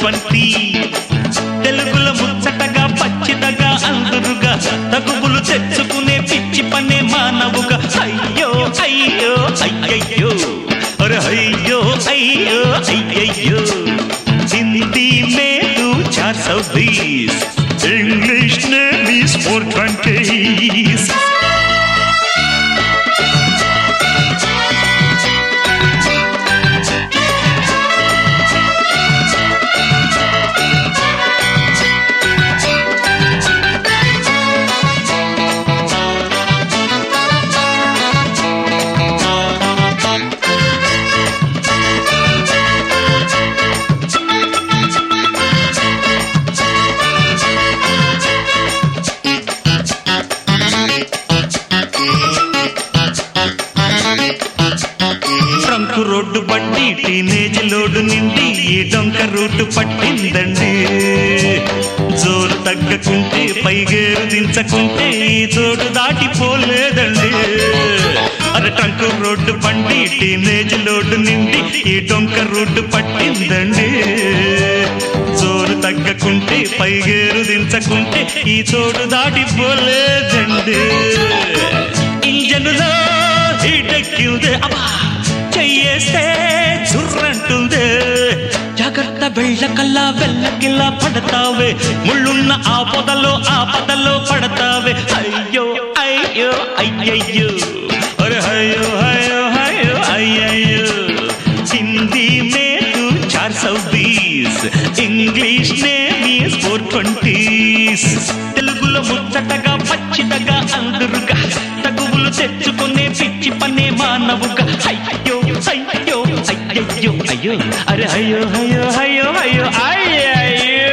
twenty తెలుగులో ముచ్చటగా పచ్చిదగా అందురుగా తగుబులు తెచ్చుకునే పిచ్చి పనే మానవుగా అయ్యో అయ్యో అయ్యయ్యో అరే అయ్యో అయ్యో అయ్యయ్యో హిందీ మే తూ చార్ సౌ బీస్ ఇంగ్లీష్ నే బీస్ ఫోర్ ట్వంటీస్ ట్రంక్ రోడ్డు బండి టీనేజ్ లోడు నిండి ఈ డొంక రూటు పట్టిందండి జోరు తగ్గకుంటే పైగేరు దించకుంటే ఈ తోడు దాటిపోలేదండి అరే ట్రంక్ రోడ్డు బండి టీనేజ్ లోడు నిండి ఈ డొంక రూటు పట్టిందండి జోరు తగ్గకుంటే పైగేరు దించకుంటే ఈ తోడు దాటిపోలేదండి ఇంజనులో హీటెక్కిందే అబ్బా చెయ్యేస్తే చుర్రంటుంది జాగ్రత్త వెళ్ళకల్లా వెళ్ళకిల్లా పడతావే ముళ్ళున్న ఆ పొదలో ఆ పదలో పడతావే అయ్యో అయ్యో అయ్యయ్యో అరే అయ్యో అయ్యో అయ్యో అయ్యయ్యో హిందీ మే తూ చార్ సౌ బీస్ ఇంగ్లీష్ నే మీస్ ఫోర్ ట్వంటీస్ తెలుగులో ముచ్చటగా పచ్చిదగా అందురుగా తగువులు తెచ్చుకునే పిచ్చి పనే మానవుగా అయ్యో అయ్యో అయ్యయ్యో అయ్యో అరే అయ్యో అయ్యో అయ్యో అయ్యో అయ్యయ్యో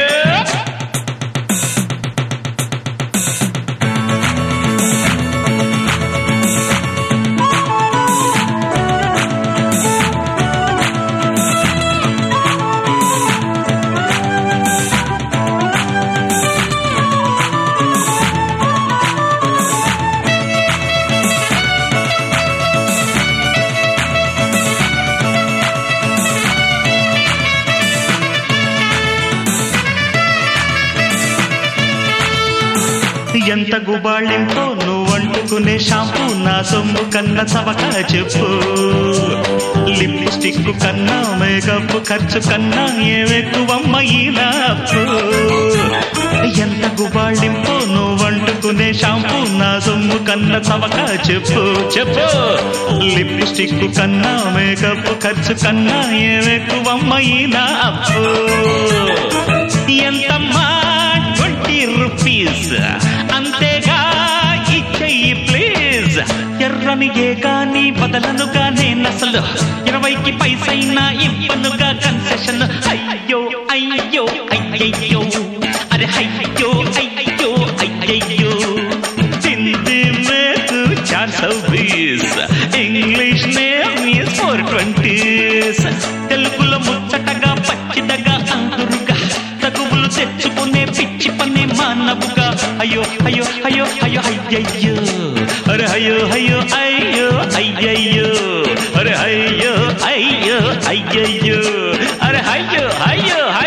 ఎంత గుబాళింతో నువ్వు అంటుకునే షాంపూ నా సొమ్ము కన్న చవక చెప్పు లిప్స్టిక్ కన్నా మేకప్ ఖర్చు కన్నా ఏమెక్కువమ్మ ఈ నాపు ఎంత గుబాళింతో నువ్వు అంటుకునే షాంపూ నా సొమ్ము కన్న చవక చెప్పు చెప్పు లిప్స్టిక్ కన్నా మేకప్ ఖర్చు కన్నా ఏమెక్కువమ్మ ఈ నాపు ఎంతమ్మా ట్వంటీ రూపీస్ అంతేగా ఇచ్చేయి ప్లీజ్ ఎర్రని ఏ గాని బదలనుగా నేనసలు ఇరవైకి పైసైనా ఇవ్వనుగా కన్సెషన్ అయ్యో అయ్యో అయ్యయ్యో అరే అయ్యో అయ్యో అయ్యయ్యో హిందీ మే తూ చార్ సౌ బీస్ ఇంగ్లీష్ నే మీస్ ఫోర్ ట్వంటీస్ తెలుగులో ముచ్చటగా పచ్చిదగా అందురుగా తగువులు తెచ్చుకునే పిచ్చి పని మానవుగా అయ్యో అయ్యో అయ్యో అయ్యో అయ్యయ్యో అరే అయ్యో అయ్యో అయ్యో అయ్యయ్యో అరే అయ్యో అయ్యో అయ్యయ్యో అరే అయ్యో అయ్యో